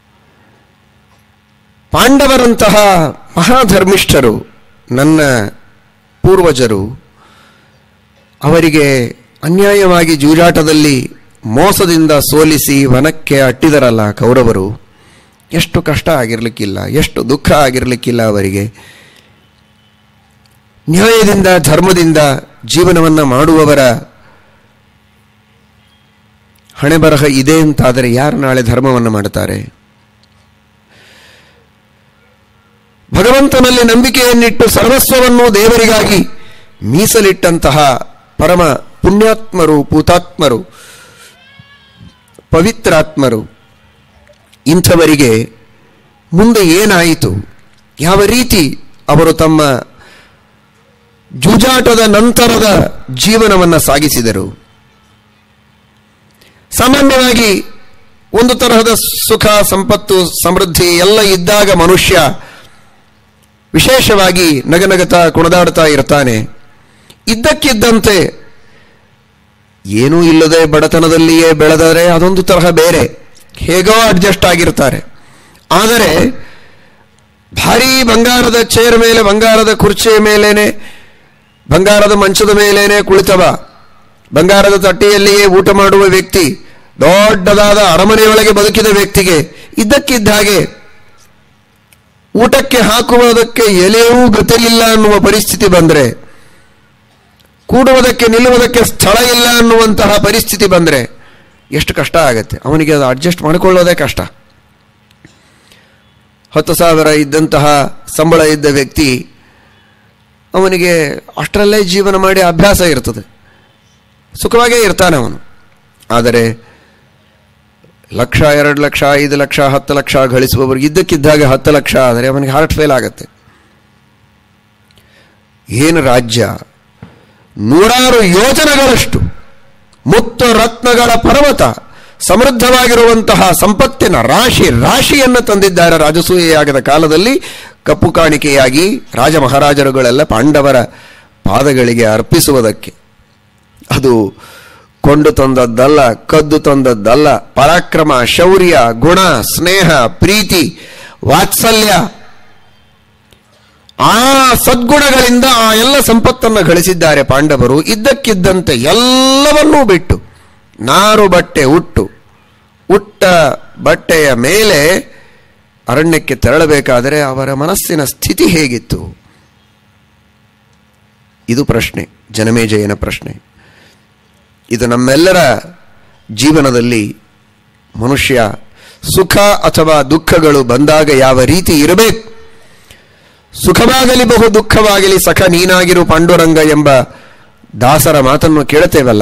ಪಾಂಡವರಂತಹ ಮಹಾಧರ್ಮಿಷ್ಠರು ನನ್ನ ಪೂರ್ವಜರು ಅವರಿಗೆ ಅನ್ಯಾಯವಾಗಿ ಜೂಜಾಟದಲ್ಲಿ ಮೋಸದಿಂದ ಸೋಲಿಸಿ ವನಕ್ಕೆ ಅಟ್ಟಿದರಲ್ಲ ಕೌರವರು ಎಷ್ಟು ಕಷ್ಟ ಆಗಿರಲಿಕ್ಕಿಲ್ಲ ಎಷ್ಟು ದುಃಖ ಆಗಿರಲಿಕ್ಕಿಲ್ಲ ಅವರಿಗೆ ನ್ಯಾಯದಿಂದ ಧರ್ಮದಿಂದ ಜೀವನವನ್ನು ಮಾಡುವವರ ಹಣೆ ಬರಹ ಇದೆ ಅಂತಾದರೆ ಯಾರು ನಾಳೆ ಧರ್ಮವನ್ನು ಮಾಡುತ್ತಾರೆ ಭಗವಂತನಲ್ಲಿ ನಂಬಿಕೆಯನ್ನಿಟ್ಟು ಸರ್ವಸ್ವವನ್ನು ದೇವರಿಗಾಗಿ ಮೀಸಲಿಟ್ಟಂತಹ ಪರಮ ಪುಣ್ಯಾತ್ಮರು ಪೂತಾತ್ಮರು ಪವಿತ್ರಾತ್ಮರು ಇಂಥವರಿಗೆ ಮುಂದೆ ಏನಾಯಿತು ಯಾವ ರೀತಿ ಅವರು ತಮ್ಮ ಜೂಜಾಟದ ನಂತರದ ಜೀವನವನ್ನು ಸಾಗಿಸಿದರು ಸಾಮಾನ್ಯವಾಗಿ ಒಂದು ತರಹದ ಸುಖ ಸಂಪತ್ತು ಸಮೃದ್ಧಿ ಎಲ್ಲ ಇದ್ದಾಗ ಮನುಷ್ಯ ವಿಶೇಷವಾಗಿ ನಗನಗತಾ ಕುಣದಾಡ್ತಾ ಇರ್ತಾನೆ ಇದ್ದಕ್ಕಿದ್ದಂತೆ ಏನೂ ಇಲ್ಲದೆ ಬಡತನದಲ್ಲಿಯೇ ಬೆಳೆದರೆ ಅದೊಂದು ತರಹ ಬೇರೆ ಹೇಗೋ ಅಡ್ಜಸ್ಟ್ ಆಗಿರ್ತಾರೆ ಆದರೆ ಭಾರೀ ಬಂಗಾರದ ಚೇರ್ ಮೇಲೆ ಬಂಗಾರದ ಕುರ್ಚಿಯ ಮೇಲೇನೆ ಬಂಗಾರದ ಮಂಚದ ಮೇಲೇನೆ ಕುಳಿತವ ಬಂಗಾರದ ತಟ್ಟೆಯಲ್ಲಿಯೇ ಊಟ ಮಾಡುವ ವ್ಯಕ್ತಿ ದೊಡ್ಡದಾದ ಅರಮನೆಯೊಳಗೆ ಬದುಕಿದ ವ್ಯಕ್ತಿಗೆ ಇದ್ದಕ್ಕಿದ್ದ ಹಾಗೆ ಊಟಕ್ಕೆ ಹಾಕುವುದಕ್ಕೆ ಎಲೆಯೂ ಗತಿಯಿಲ್ಲ ಅನ್ನುವ ಪರಿಸ್ಥಿತಿ ಬಂದರೆ ಕೂಡುವುದಕ್ಕೆ ನಿಲ್ಲುವುದಕ್ಕೆ ಸ್ಥಳ ಇಲ್ಲ ಅನ್ನುವಂತಹ ಪರಿಸ್ಥಿತಿ ಬಂದರೆ ಎಷ್ಟು ಕಷ್ಟ ಆಗತ್ತೆ ಅವನಿಗೆ ಅದು ಅಡ್ಜಸ್ಟ್ ಮಾಡಿಕೊಳ್ಳೋದೇ ಕಷ್ಟ ಹತ್ತು ಸಾವಿರ ಇದ್ದಂತಹ ಸಂಬಳ ಇದ್ದ ವ್ಯಕ್ತಿ ಅವನಿಗೆ ಅಷ್ಟರಲ್ಲೇ ಜೀವನ ಮಾಡಿ ಅಭ್ಯಾಸ ಇರ್ತದೆ ಸುಖವಾಗೇ ಇರ್ತಾನೆ ಅವನು ಆದರೆ ಲಕ್ಷ ಎರಡು ಲಕ್ಷ ಐದು ಲಕ್ಷ ಹತ್ತು ಲಕ್ಷ ಗಳಿಸುವವರಿಗೆ ಇದ್ದಕ್ಕಿದ್ದಾಗ ಹತ್ತು ಲಕ್ಷ ಆದರೆ ಅವನಿಗೆ ಹಾರ್ಟ್ ಫೇಲ್ ಆಗುತ್ತೆ ಏನು ರಾಜ್ಯ ನೂರಾರು ಯೋಜನೆಗಳಷ್ಟು ಮುತ್ತು ರತ್ನಗಳ ಪರ್ವತ ಸಮೃದ್ಧವಾಗಿರುವಂತಹ ಸಂಪತ್ತಿನ ರಾಶಿ ರಾಶಿಯನ್ನು ತಂದಿದ್ದಾರೆ ರಾಜಸೂಯೆಯಾಗದ ಕಾಲದಲ್ಲಿ ಕಪ್ಪು ಕಾಣಿಕೆಯಾಗಿ ರಾಜ ಮಹಾರಾಜರುಗಳೆಲ್ಲ ಪಾಂಡವರ ಪಾದಗಳಿಗೆ ಅರ್ಪಿಸುವುದಕ್ಕೆ ಅದು ಕೊಂಡು ತಂದದ್ದಲ್ಲ ಕದ್ದು ತಂದದ್ದಲ್ಲ ಪರಾಕ್ರಮ ಶೌರ್ಯ ಗುಣ ಸ್ನೇಹ ಪ್ರೀತಿ ವಾತ್ಸಲ್ಯ ಆ ಸದ್ಗುಣಗಳಿಂದ ಆ ಎಲ್ಲ ಸಂಪತ್ತನ್ನು ಗಳಿಸಿದ್ದಾರೆ ಪಾಂಡವರು ಇದ್ದಕ್ಕಿದ್ದಂತೆ ಎಲ್ಲವನ್ನೂ ಬಿಟ್ಟು ನಾರು ಬಟ್ಟೆ ಉಟ್ಟು ಉಟ್ಟ ಬಟ್ಟೆಯ ಮೇಲೆ ಅರಣ್ಯಕ್ಕೆ ತೆರಳಬೇಕಾದರೆ ಅವರ ಮನಸ್ಸಿನ ಸ್ಥಿತಿ ಹೇಗಿತ್ತು ಇದು ಪ್ರಶ್ನೆ ಜನಮೇಜಯನ ಪ್ರಶ್ನೆ ಇದು ನಮ್ಮೆಲ್ಲರ ಜೀವನದಲ್ಲಿ ಮನುಷ್ಯ ಸುಖ ಅಥವಾ ದುಃಖಗಳು ಬಂದಾಗ ಯಾವ ರೀತಿ ಇರಬೇಕು ಸುಖವಾಗಲಿ ಬಹು ದುಃಖವಾಗಲಿ ಸಖ ನೀನಾಗಿರು ಪಾಂಡುರಂಗ ಎಂಬ ದಾಸರ ಮಾತನ್ನು ಕೇಳುತ್ತೇವಲ್ಲ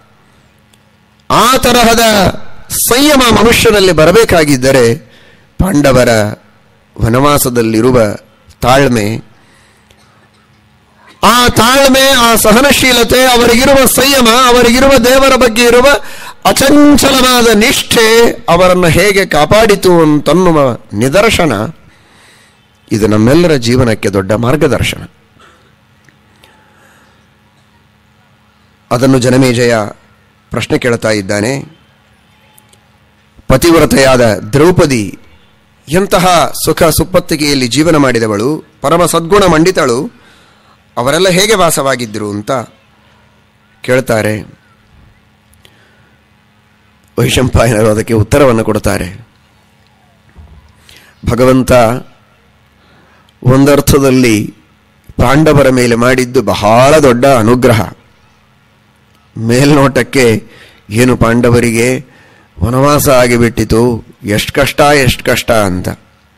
ಆ ತರಹದ ಸಂಯಮ ಮನುಷ್ಯನಲ್ಲಿ ಬರಬೇಕಾಗಿದ್ದರೆ ಪಾಂಡವರ ವನವಾಸದಲ್ಲಿರುವ ತಾಳ್ಮೆ ಆ ತಾಳ್ಮೆ ಆ ಸಹನಶೀಲತೆ ಅವರಿಗಿರುವ ಸಂಯಮ ಅವರಿಗಿರುವ ದೇವರ ಬಗ್ಗೆ ಇರುವ ಅಚಂಚಲವಾದ ನಿಷ್ಠೆ ಅವರನ್ನು ಹೇಗೆ ಕಾಪಾಡಿತು ಅಂತನ್ನುವ ನಿದರ್ಶನ ಇದು ನಮ್ಮೆಲ್ಲರ ಜೀವನಕ್ಕೆ ದೊಡ್ಡ ಮಾರ್ಗದರ್ಶನ ಅದನ್ನು ಜನಮೇಜಯ ಪ್ರಶ್ನೆ ಕೇಳ್ತಾ ಇದ್ದಾನೆ ಪತಿವ್ರತೆಯಾದ ದ್ರೌಪದಿ ಎಂತಹ ಸುಖ ಸುಪ್ಪತ್ತಿಗೆಯಲ್ಲಿ ಜೀವನ ಮಾಡಿದವಳು ಪರಮ ಸದ್ಗುಣ ಮಂಡಿತಳು ಅವರೆಲ್ಲ ಹೇಗೆ ವಾಸವಾಗಿದ್ದರು ಅಂತ ಕೇಳ್ತಾರೆ ವೈಶಂಪಾಯನರು ಅದಕ್ಕೆ ಉತ್ತರವನ್ನು ಕೊಡ್ತಾರೆ ಭಗವಂತ ಒಂದರ್ಥದಲ್ಲಿ ಪಾಂಡವರ ಮೇಲೆ ಮಾಡಿದ್ದು ಬಹಳ ದೊಡ್ಡ ಅನುಗ್ರಹ ಮೇಲ್ನೋಟಕ್ಕೆ ಏನು ಪಾಂಡವರಿಗೆ ವನವಾಸ ಆಗಿಬಿಟ್ಟಿತು ಎಷ್ಟು ಕಷ್ಟ ಎಷ್ಟು ಕಷ್ಟ ಅಂತ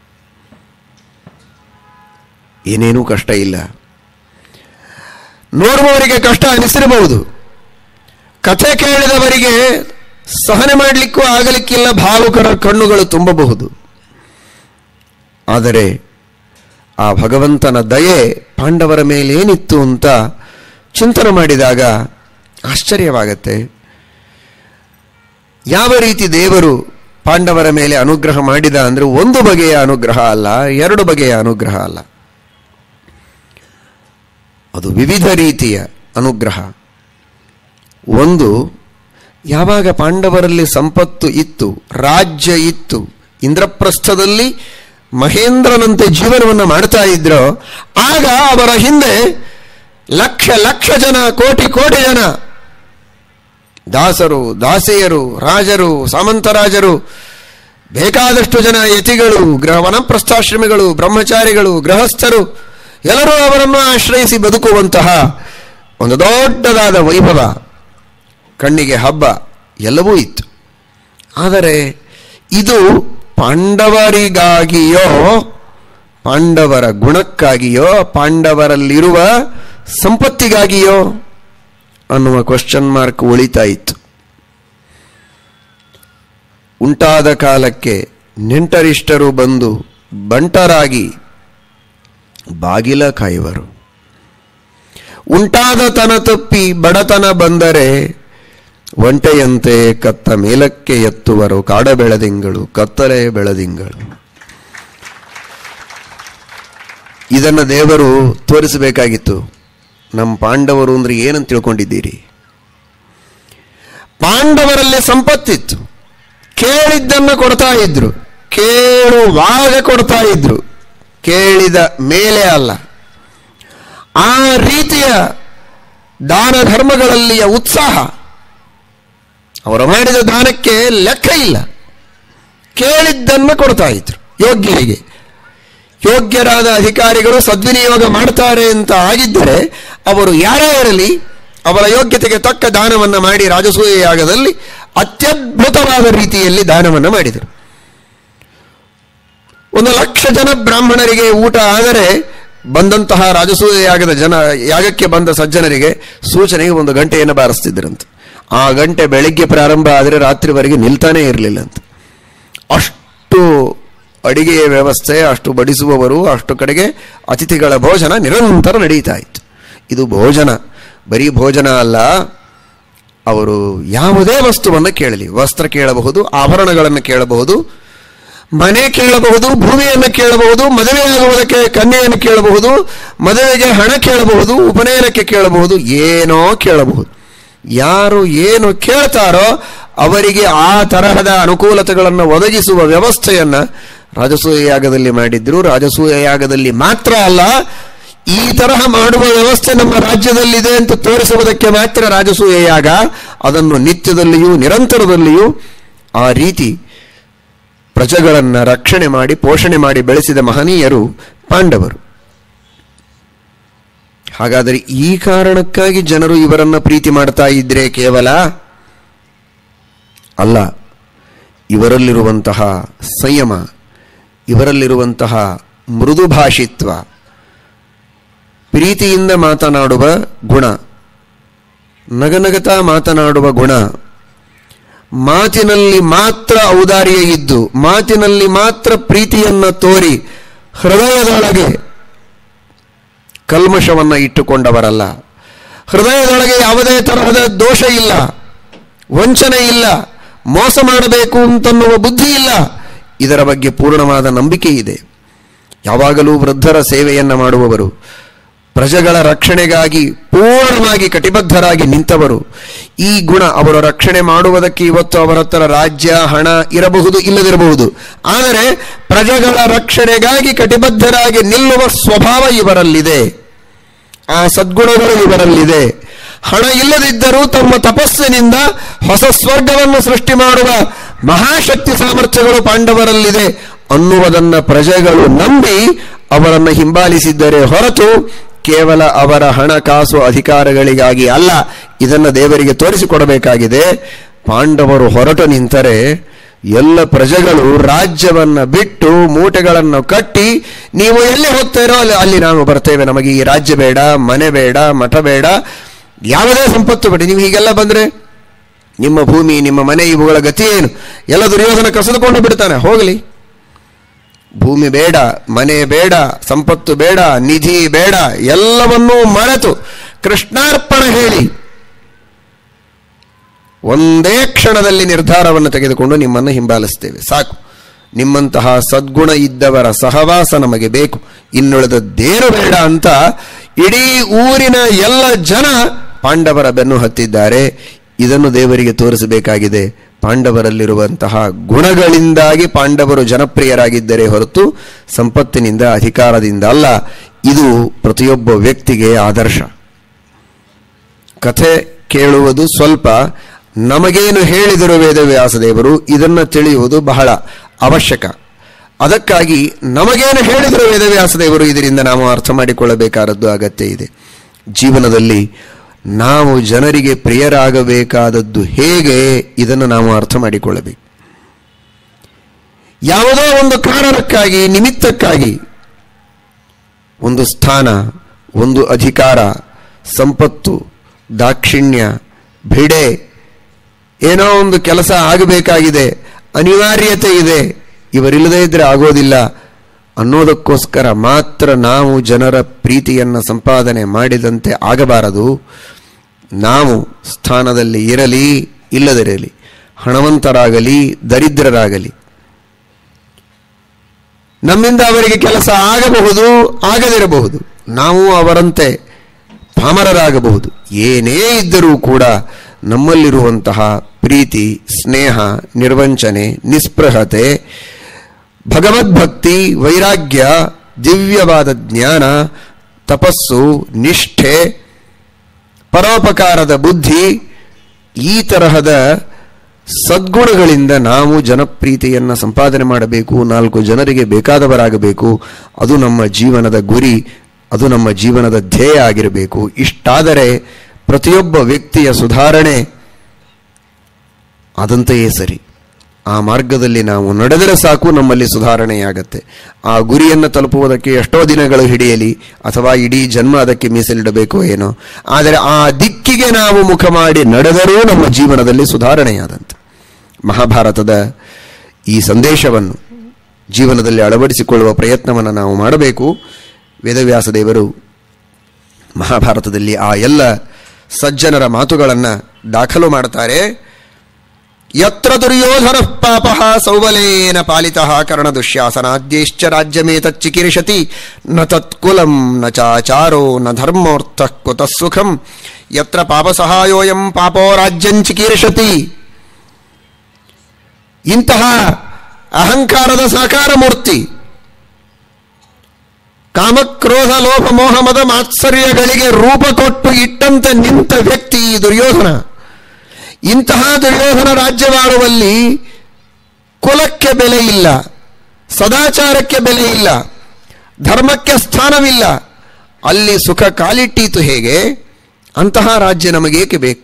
ಏನೇನೂ ಕಷ್ಟ ಇಲ್ಲ ನೋಡುವವರಿಗೆ ಕಷ್ಟ ಅನಿಸಿರಬಹುದು ಕಥೆ ಕೇಳಿದವರಿಗೆ ಸಹನೆ ಮಾಡಲಿಕ್ಕೂ ಆಗಲಿಕ್ಕಿಲ್ಲ ಭಾವುಕರ ಕಣ್ಣುಗಳು ತುಂಬಬಹುದು ಆದರೆ ಆ ಭಗವಂತನ ದಯೆ ಪಾಂಡವರ ಮೇಲೆ ಏನಿತ್ತು ಅಂತ ಚಿಂತನೆ ಮಾಡಿದಾಗ ಆಶ್ಚರ್ಯವಾಗತ್ತೆ ಯಾವ ರೀತಿ ದೇವರು ಪಾಂಡವರ ಮೇಲೆ ಅನುಗ್ರಹ ಮಾಡಿದ ಅಂದರೆ ಒಂದು ಬಗೆಯ ಅನುಗ್ರಹ ಅಲ್ಲ ಎರಡು ಬಗೆಯ ಅನುಗ್ರಹ ಅಲ್ಲ ಅದು ವಿವಿಧ ರೀತಿಯ ಅನುಗ್ರಹ ಒಂದು ಯಾವಾಗ ಪಾಂಡವರಲ್ಲಿ ಸಂಪತ್ತು ಇತ್ತು ರಾಜ್ಯ ಇತ್ತು ಇಂದ್ರಪ್ರಸ್ಥದಲ್ಲಿ ಮಹೇಂದ್ರನಂತೆ ಜೀವನವನ್ನು ಮಾಡ್ತಾ ಇದ್ರೋ ಆಗ ಅವರ ಹಿಂದೆ ಲಕ್ಷ ಲಕ್ಷ ಜನ ಕೋಟಿ ಕೋಟಿ ಜನ ದಾಸರು ದಾಸೆಯರು ರಾಜರು ಸಾಮಂತರಾಜರು ಬೇಕಾದಷ್ಟು ಜನ ಯತಿಗಳು ಗೃಹ ವನಪ್ರಸ್ಥಾಶ್ರಮಿಗಳು ಬ್ರಹ್ಮಚಾರಿಗಳು ಗೃಹಸ್ಥರು ಎಲ್ಲರೂ ಅವರನ್ನು ಆಶ್ರಯಿಸಿ ಬದುಕುವಂತಹ ಒಂದು ದೊಡ್ಡದಾದ ವೈಭವ ಕಣ್ಣಿಗೆ ಹಬ್ಬ ಎಲ್ಲವೂ ಇತ್ತು ಆದರೆ ಇದು ಪಾಂಡವರಿಗಾಗಿಯೋ ಪಾಂಡವರ ಗುಣಕ್ಕಾಗಿಯೋ ಪಾಂಡವರಲ್ಲಿರುವ ಸಂಪತ್ತಿಗಾಗಿಯೋ ಅನ್ನುವ ಕ್ವಶನ್ ಮಾರ್ಕ್ ಉಳಿತಾ ಇತ್ತು ಉಂಟಾದ ಕಾಲಕ್ಕೆ ನೆಂಟರಿಷ್ಟರು ಬಂದು ಬಂಟರಾಗಿ ಬಾಗಿಲ ಕಾಯುವರು ಉಂಟಾದ ತನ ತಪ್ಪಿ ಬಡತನ ಬಂದರೆ ಒಂಟೆಯಂತೆ ಕತ್ತ ಮೇಲಕ್ಕೆ ಎತ್ತುವರು ಕಾಡ ಬೆಳದಿಂಗಳು ಕತ್ತಲೆ ಬೆಳದಿಂಗಳು ಇದನ್ನು ದೇವರು ತೋರಿಸಬೇಕಾಗಿತ್ತು ನಮ್ಮ ಪಾಂಡವರು ಅಂದ್ರೆ ಏನಂತ ತಿಳ್ಕೊಂಡಿದ್ದೀರಿ ಪಾಂಡವರಲ್ಲಿ ಸಂಪತ್ತಿತ್ತು ಕೇಳಿದ್ದನ್ನು ಕೊಡ್ತಾ ಇದ್ರು ಕೇಳುವಾಗ ಕೊಡ್ತಾ ಇದ್ರು ಕೇಳಿದ ಮೇಲೆ ಅಲ್ಲ ಆ ರೀತಿಯ ದಾನ ಧರ್ಮಗಳಲ್ಲಿಯ ಉತ್ಸಾಹ ಅವರು ಮಾಡಿದ ದಾನಕ್ಕೆ ಲೆಕ್ಕ ಇಲ್ಲ ಕೇಳಿದ್ದನ್ನು ಕೊಡ್ತಾ ಇದ್ರು ಯೋಗ್ಯರಿಗೆ ಯೋಗ್ಯರಾದ ಅಧಿಕಾರಿಗಳು ಸದ್ವಿನಿಯೋಗ ಮಾಡ್ತಾರೆ ಅಂತ ಆಗಿದ್ದರೆ ಅವರು ಯಾರೇ ಇರಲಿ ಅವರ ಯೋಗ್ಯತೆಗೆ ತಕ್ಕ ದಾನವನ್ನು ಮಾಡಿ ರಾಜಸೂಯ ಯಾಗದಲ್ಲಿ ಅತ್ಯದ್ಭುತವಾದ ರೀತಿಯಲ್ಲಿ ದಾನವನ್ನು ಮಾಡಿದರು ಒಂದು ಲಕ್ಷ ಜನ ಬ್ರಾಹ್ಮಣರಿಗೆ ಊಟ ಆದರೆ ಬಂದಂತಹ ರಾಜಸೂಯ ಯಾಗದ ಜನ ಯಾಗಕ್ಕೆ ಬಂದ ಸಜ್ಜನರಿಗೆ ಸೂಚನೆಗೆ ಒಂದು ಗಂಟೆಯನ್ನು ಬಾರಿಸ್ತಿದ್ರಂತೆ ಆ ಗಂಟೆ ಬೆಳಿಗ್ಗೆ ಪ್ರಾರಂಭ ಆದರೆ ರಾತ್ರಿವರೆಗೆ ನಿಲ್ತಾನೇ ಇರಲಿಲ್ಲ ಅಂತ ಅಷ್ಟು ಅಡಿಗೆಯ ವ್ಯವಸ್ಥೆ ಅಷ್ಟು ಬಡಿಸುವವರು ಅಷ್ಟು ಕಡೆಗೆ ಅತಿಥಿಗಳ ಭೋಜನ ನಿರಂತರ ನಡೀತಾ ಇತ್ತು ಇದು ಭೋಜನ ಬರೀ ಭೋಜನ ಅಲ್ಲ ಅವರು ಯಾವುದೇ ವಸ್ತುವನ್ನು ಕೇಳಲಿ ವಸ್ತ್ರ ಕೇಳಬಹುದು ಆಭರಣಗಳನ್ನು ಕೇಳಬಹುದು ಮನೆ ಕೇಳಬಹುದು ಭೂಮಿಯನ್ನು ಕೇಳಬಹುದು ಮದುವೆಯಾಗುವುದಕ್ಕೆ ಕನ್ಯೆಯನ್ನು ಕೇಳಬಹುದು ಮದುವೆಗೆ ಹಣ ಕೇಳಬಹುದು ಉಪನಯನಕ್ಕೆ ಕೇಳಬಹುದು ಏನೋ ಕೇಳಬಹುದು ಯಾರು ಏನು ಕೇಳ್ತಾರೋ ಅವರಿಗೆ ಆ ತರಹದ ಅನುಕೂಲತೆಗಳನ್ನು ಒದಗಿಸುವ ವ್ಯವಸ್ಥೆಯನ್ನ ರಾಜಸೂಯ ಯಾಗದಲ್ಲಿ ಮಾಡಿದ್ರು ರಾಜಸೂಯ ಯಾಗದಲ್ಲಿ ಮಾತ್ರ ಅಲ್ಲ ಈ ತರಹ ಮಾಡುವ ವ್ಯವಸ್ಥೆ ನಮ್ಮ ರಾಜ್ಯದಲ್ಲಿದೆ ಅಂತ ತೋರಿಸುವುದಕ್ಕೆ ಮಾತ್ರ ರಾಜಸೂಯ ಯಾಗ ಅದನ್ನು ನಿತ್ಯದಲ್ಲಿಯೂ ನಿರಂತರದಲ್ಲಿಯೂ ಆ ರೀತಿ ಪ್ರಜೆಗಳನ್ನು ರಕ್ಷಣೆ ಮಾಡಿ ಪೋಷಣೆ ಮಾಡಿ ಬೆಳೆಸಿದ ಮಹನೀಯರು ಪಾಂಡವರು ಹಾಗಾದರೆ ಈ ಕಾರಣಕ್ಕಾಗಿ ಜನರು ಇವರನ್ನ ಪ್ರೀತಿ ಮಾಡ್ತಾ ಇದ್ರೆ ಕೇವಲ ಅಲ್ಲ ಇವರಲ್ಲಿರುವಂತಹ ಸಂಯಮ ಇವರಲ್ಲಿರುವಂತಹ ಮೃದು ಭಾಷಿತ್ವ ಪ್ರೀತಿಯಿಂದ ಮಾತನಾಡುವ ಗುಣ ನಗನಗತಾ ಮಾತನಾಡುವ ಗುಣ ಮಾತಿನಲ್ಲಿ ಮಾತ್ರ ಔದಾರ್ಯ ಇದ್ದು ಮಾತಿನಲ್ಲಿ ಮಾತ್ರ ಪ್ರೀತಿಯನ್ನ ತೋರಿ ಹೃದಯದೊಳಗೆ ಕಲ್ಮಶವನ್ನ ಇಟ್ಟುಕೊಂಡವರಲ್ಲ ಹೃದಯದೊಳಗೆ ಯಾವುದೇ ತರಹದ ದೋಷ ಇಲ್ಲ ವಂಚನೆ ಇಲ್ಲ ಮೋಸ ಮಾಡಬೇಕು ಅಂತನ್ನುವ ಬುದ್ಧಿ ಇಲ್ಲ ಇದರ ಬಗ್ಗೆ ಪೂರ್ಣವಾದ ನಂಬಿಕೆ ಇದೆ ಯಾವಾಗಲೂ ವೃದ್ಧರ ಸೇವೆಯನ್ನ ಮಾಡುವವರು ಪ್ರಜೆಗಳ ರಕ್ಷಣೆಗಾಗಿ ಪೂರ್ಣವಾಗಿ ಕಟಿಬದ್ಧರಾಗಿ ನಿಂತವರು ಈ ಗುಣ ಅವರ ರಕ್ಷಣೆ ಮಾಡುವುದಕ್ಕೆ ಇವತ್ತು ಅವರ ಹತ್ರ ರಾಜ್ಯ ಹಣ ಇರಬಹುದು ಇಲ್ಲದಿರಬಹುದು ಆದರೆ ಪ್ರಜೆಗಳ ರಕ್ಷಣೆಗಾಗಿ ಕಟಿಬದ್ಧರಾಗಿ ನಿಲ್ಲುವ ಸ್ವಭಾವ ಇವರಲ್ಲಿದೆ ಆ ಸದ್ಗುಣಗಳು ಇವರಲ್ಲಿದೆ ಹಣ ಇಲ್ಲದಿದ್ದರೂ ತಮ್ಮ ತಪಸ್ಸಿನಿಂದ ಹೊಸ ಸ್ವರ್ಗವನ್ನು ಸೃಷ್ಟಿ ಮಾಡುವ ಮಹಾಶಕ್ತಿ ಸಾಮರ್ಥ್ಯಗಳು ಪಾಂಡವರಲ್ಲಿದೆ ಅನ್ನುವುದನ್ನ ಪ್ರಜೆಗಳು ನಂಬಿ ಅವರನ್ನು ಹಿಂಬಾಲಿಸಿದ್ದರೆ ಹೊರತು ಕೇವಲ ಅವರ ಹಣಕಾಸು ಅಧಿಕಾರಗಳಿಗಾಗಿ ಅಲ್ಲ ಇದನ್ನು ದೇವರಿಗೆ ತೋರಿಸಿಕೊಡಬೇಕಾಗಿದೆ ಪಾಂಡವರು ಹೊರಟು ನಿಂತರೆ ಎಲ್ಲ ಪ್ರಜೆಗಳು ರಾಜ್ಯವನ್ನ ಬಿಟ್ಟು ಮೂಟೆಗಳನ್ನು ಕಟ್ಟಿ ನೀವು ಎಲ್ಲಿ ಹೋಗ್ತೀರೋ ಅಲ್ಲಿ ಅಲ್ಲಿ ನಾವು ಬರ್ತೇವೆ ನಮಗೆ ಈ ರಾಜ್ಯ ಬೇಡ ಮನೆ ಬೇಡ ಮಠ ಬೇಡ ಯಾವುದೇ ಸಂಪತ್ತು ಬೇಡ ನೀವು ಹೀಗೆಲ್ಲ ಬಂದ್ರೆ ನಿಮ್ಮ ಭೂಮಿ ನಿಮ್ಮ ಮನೆ ಇವುಗಳ ಗತಿ ಏನು ಎಲ್ಲ ದುರ್ಯೋಧನ ಕಸಿದುಕೊಂಡು ಬಿಡ್ತಾನೆ ಹೋಗಲಿ ಭೂಮಿ ಬೇಡ ಮನೆ ಬೇಡ ಸಂಪತ್ತು ಬೇಡ ನಿಧಿ ಬೇಡ ಎಲ್ಲವನ್ನೂ ಮರೆತು ಕೃಷ್ಣಾರ್ಪಣ ಹೇಳಿ ಒಂದೇ ಕ್ಷಣದಲ್ಲಿ ನಿರ್ಧಾರವನ್ನು ತೆಗೆದುಕೊಂಡು ನಿಮ್ಮನ್ನು ಹಿಂಬಾಲಿಸ್ತೇವೆ ಸಾಕು ನಿಮ್ಮಂತಹ ಸದ್ಗುಣ ಇದ್ದವರ ಸಹವಾಸ ನಮಗೆ ಬೇಕು ಇನ್ನುಳಿದದ್ದೇನು ಬೇಡ ಅಂತ ಇಡೀ ಊರಿನ ಎಲ್ಲ ಜನ ಪಾಂಡವರ ಬೆನ್ನು ಹತ್ತಿದ್ದಾರೆ ಇದನ್ನು ದೇವರಿಗೆ ತೋರಿಸಬೇಕಾಗಿದೆ ಪಾಂಡವರಲ್ಲಿರುವಂತಹ ಗುಣಗಳಿಂದಾಗಿ ಪಾಂಡವರು ಜನಪ್ರಿಯರಾಗಿದ್ದರೆ ಹೊರತು ಸಂಪತ್ತಿನಿಂದ ಅಧಿಕಾರದಿಂದ ಅಲ್ಲ ಇದು ಪ್ರತಿಯೊಬ್ಬ ವ್ಯಕ್ತಿಗೆ ಆದರ್ಶ ಕಥೆ ಕೇಳುವುದು ಸ್ವಲ್ಪ ನಮಗೇನು ಹೇಳಿದರು ವೇದವ್ಯಾಸದೇವರು ಇದನ್ನು ತಿಳಿಯುವುದು ಬಹಳ ಅವಶ್ಯಕ ಅದಕ್ಕಾಗಿ ನಮಗೇನು ಹೇಳಿದರು ವೇದವ್ಯಾಸದೇವರು ಇದರಿಂದ ನಾವು ಅರ್ಥ ಮಾಡಿಕೊಳ್ಳಬೇಕಾದದ್ದು ಅಗತ್ಯ ಇದೆ ಜೀವನದಲ್ಲಿ ನಾವು ಜನರಿಗೆ ಪ್ರಿಯರಾಗಬೇಕಾದದ್ದು ಹೇಗೆ ಇದನ್ನು ನಾವು ಅರ್ಥ ಮಾಡಿಕೊಳ್ಳಬೇಕು ಯಾವುದೋ ಒಂದು ಕಾರಣಕ್ಕಾಗಿ ನಿಮಿತ್ತಕ್ಕಾಗಿ ಒಂದು ಸ್ಥಾನ ಒಂದು ಅಧಿಕಾರ ಸಂಪತ್ತು ದಾಕ್ಷಿಣ್ಯ ಭಿಡೆ ಏನೋ ಒಂದು ಕೆಲಸ ಆಗಬೇಕಾಗಿದೆ ಅನಿವಾರ್ಯತೆ ಇದೆ ಇವರಿಲ್ಲದೇ ಇದ್ರೆ ಆಗೋದಿಲ್ಲ ಅನ್ನೋದಕ್ಕೋಸ್ಕರ ಮಾತ್ರ ನಾವು ಜನರ ಪ್ರೀತಿಯನ್ನು ಸಂಪಾದನೆ ಮಾಡಿದಂತೆ ಆಗಬಾರದು ನಾವು ಸ್ಥಾನದಲ್ಲಿ ಇರಲಿ ಇಲ್ಲದಿರಲಿ ಹಣವಂತರಾಗಲಿ ದರಿದ್ರರಾಗಲಿ ನಮ್ಮಿಂದ ಅವರಿಗೆ ಕೆಲಸ ಆಗಬಹುದು ಆಗದಿರಬಹುದು ನಾವು ಅವರಂತೆ ಪಾಮರರಾಗಬಹುದು ಏನೇ ಇದ್ದರೂ ಕೂಡ ನಮ್ಮಲ್ಲಿರುವಂತಹ ಪ್ರೀತಿ ಸ್ನೇಹ ನಿರ್ವಂಚನೆ ನಿಸ್ಪೃಹತೆ ಭಗವದ್ಭಕ್ತಿ ವೈರಾಗ್ಯ ದಿವ್ಯವಾದ ಜ್ಞಾನ ತಪಸ್ಸು ನಿಷ್ಠೆ ಪರೋಪಕಾರದ ಬುದ್ಧಿ ಈ ತರಹದ ಸದ್ಗುಣಗಳಿಂದ ನಾವು ಜನಪ್ರೀತಿಯನ್ನು ಸಂಪಾದನೆ ಮಾಡಬೇಕು ನಾಲ್ಕು ಜನರಿಗೆ ಬೇಕಾದವರಾಗಬೇಕು ಅದು ನಮ್ಮ ಜೀವನದ ಗುರಿ ಅದು ನಮ್ಮ ಜೀವನದ ಧ್ಯೇಯ ಆಗಿರಬೇಕು ಇಷ್ಟಾದರೆ ಪ್ರತಿಯೊಬ್ಬ ವ್ಯಕ್ತಿಯ ಸುಧಾರಣೆ ಆದಂತೆಯೇ ಸರಿ ಆ ಮಾರ್ಗದಲ್ಲಿ ನಾವು ನಡೆದರೆ ಸಾಕು ನಮ್ಮಲ್ಲಿ ಸುಧಾರಣೆಯಾಗತ್ತೆ ಆ ಗುರಿಯನ್ನು ತಲುಪುವುದಕ್ಕೆ ಎಷ್ಟೋ ದಿನಗಳು ಹಿಡಿಯಲಿ ಅಥವಾ ಇಡೀ ಜನ್ಮ ಅದಕ್ಕೆ ಮೀಸಲಿಡಬೇಕೋ ಏನೋ ಆದರೆ ಆ ದಿಕ್ಕಿಗೆ ನಾವು ಮುಖ ಮಾಡಿ ನಡೆದರೂ ನಮ್ಮ ಜೀವನದಲ್ಲಿ ಸುಧಾರಣೆಯಾದಂತೆ ಮಹಾಭಾರತದ ಈ ಸಂದೇಶವನ್ನು ಜೀವನದಲ್ಲಿ ಅಳವಡಿಸಿಕೊಳ್ಳುವ ಪ್ರಯತ್ನವನ್ನು ನಾವು ಮಾಡಬೇಕು ವೇದವ್ಯಾಸ ದೇವರು ಮಹಾಭಾರತದಲ್ಲಿ ಆ ಎಲ್ಲ ಸಜ್ಜನರ ಮಾತುಗಳನ್ನು ದಾಖಲು ಮಾಡ್ತಾರೆ ಯತ್ರ ದುರ್ಯೋಧನ ಪಾಪ ಸೌಬಲೇನ ಪಾಲಿತ ಕರ್ಣ ದುಶ್ಯಾಸನಾದ್ಯಶ್ಚ ರಾಜ್ಯಮೇತಚ್ಚಿಕಿರಿಷತಿ ನ ತತ್ಕುಲಂ ನ ಚಾಚಾರೋ ನ ಧರ್ಮೋರ್ಥ ಕುತಃ ಸುಖಂ ಯತ್ರ ಪಾಪ ಸಹಾಯೋಯಂ ಪಾಪೋ ರಾಜ್ಯಂಚಿಕೀರ್ಷತಿ ಇಂತಹ ಅಹಂಕಾರದ ಸಾಕಾರ ಮೂರ್ತಿ ಕಾಮಕ್ರೋಧ ಲೋಭ ಮೋಹ ಮದ ಮಾತ್ಸರ್ಯಗಳಿಗೆ ರೂಪ ಕೊಟ್ಟು ಇಟ್ಟಂತೆ ನಿಂತ ವ್ಯಕ್ತಿ ಈ ದುರ್ಯೋಧನ ಇಂತಹ ದುರ್ಯೋಧನ ರಾಜ್ಯವಾಳುವಲ್ಲಿ ಕುಲಕ್ಕೆ ಬೆಲೆ ಇಲ್ಲ ಸದಾಚಾರಕ್ಕೆ ಬೆಲೆ ಇಲ್ಲ ಧರ್ಮಕ್ಕೆ ಸ್ಥಾನವಿಲ್ಲ ಅಲ್ಲಿ ಸುಖ ಕಾಲಿಟ್ಟೀತು ಹೇಗೆ ಅಂತಹ ರಾಜ್ಯ ನಮಗೇಕೆ ಬೇಕು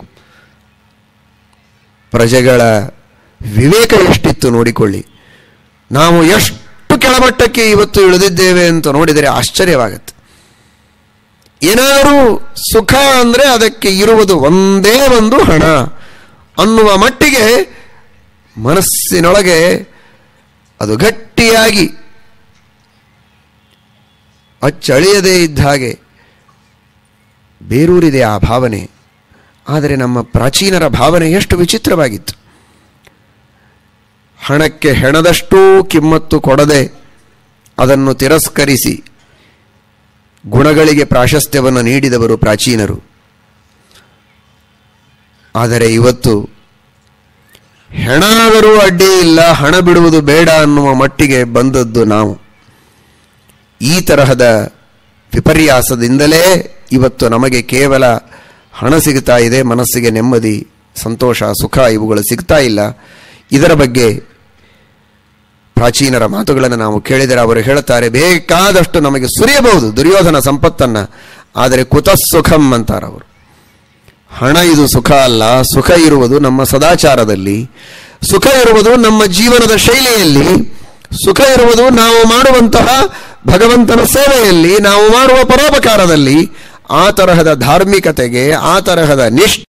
ಪ್ರಜೆಗಳ ವಿವೇಕ ಎಷ್ಟಿತ್ತು ನೋಡಿಕೊಳ್ಳಿ ನಾವು ಎಷ್ಟು ಕೆಳಮಟ್ಟಕ್ಕೆ ಇವತ್ತು ಇಳಿದಿದ್ದೇವೆ ಅಂತ ನೋಡಿದರೆ ಆಶ್ಚರ್ಯವಾಗತ್ತೆ ಏನಾದರೂ ಸುಖ ಅಂದರೆ ಅದಕ್ಕೆ ಇರುವುದು ಒಂದೇ ಒಂದು ಹಣ ಅನ್ನುವ ಮಟ್ಟಿಗೆ ಮನಸ್ಸಿನೊಳಗೆ ಅದು ಗಟ್ಟಿಯಾಗಿ ಅಚ್ಚಳಿಯದೇ ಇದ್ದ ಹಾಗೆ ಬೇರೂರಿದೆ ಆ ಭಾವನೆ ಆದರೆ ನಮ್ಮ ಪ್ರಾಚೀನರ ಭಾವನೆ ಎಷ್ಟು ವಿಚಿತ್ರವಾಗಿತ್ತು ಹಣಕ್ಕೆ ಹೆಣದಷ್ಟೂ ಕಿಮ್ಮತ್ತು ಕೊಡದೆ ಅದನ್ನು ತಿರಸ್ಕರಿಸಿ ಗುಣಗಳಿಗೆ ಪ್ರಾಶಸ್ತ್ಯವನ್ನು ನೀಡಿದವರು ಪ್ರಾಚೀನರು ಆದರೆ ಇವತ್ತು ಹೆಣಾದರೂ ಅಡ್ಡಿ ಇಲ್ಲ ಹಣ ಬಿಡುವುದು ಬೇಡ ಅನ್ನುವ ಮಟ್ಟಿಗೆ ಬಂದದ್ದು ನಾವು ಈ ತರಹದ ವಿಪರ್ಯಾಸದಿಂದಲೇ ಇವತ್ತು ನಮಗೆ ಕೇವಲ ಹಣ ಸಿಗ್ತಾ ಇದೆ ಮನಸ್ಸಿಗೆ ನೆಮ್ಮದಿ ಸಂತೋಷ ಸುಖ ಇವುಗಳು ಸಿಗ್ತಾ ಇಲ್ಲ ಇದರ ಬಗ್ಗೆ ಪ್ರಾಚೀನರ ಮಾತುಗಳನ್ನು ನಾವು ಕೇಳಿದರೆ ಅವರು ಹೇಳುತ್ತಾರೆ ಬೇಕಾದಷ್ಟು ನಮಗೆ ಸುರಿಯಬಹುದು ದುರ್ಯೋಧನ ಸಂಪತ್ತನ್ನ ಆದರೆ ಕುತಃ ಸುಖಂ ಅಂತಾರೆ ಅವರು ಹಣ ಇದು ಸುಖ ಅಲ್ಲ ಸುಖ ಇರುವುದು ನಮ್ಮ ಸದಾಚಾರದಲ್ಲಿ ಸುಖ ಇರುವುದು ನಮ್ಮ ಜೀವನದ ಶೈಲಿಯಲ್ಲಿ ಸುಖ ಇರುವುದು ನಾವು ಮಾಡುವಂತಹ ಭಗವಂತನ ಸೇವೆಯಲ್ಲಿ ನಾವು ಮಾಡುವ ಪರೋಪಕಾರದಲ್ಲಿ ಆ ತರಹದ ಧಾರ್ಮಿಕತೆಗೆ ಆ ತರಹದ ನಿಷ್ಠ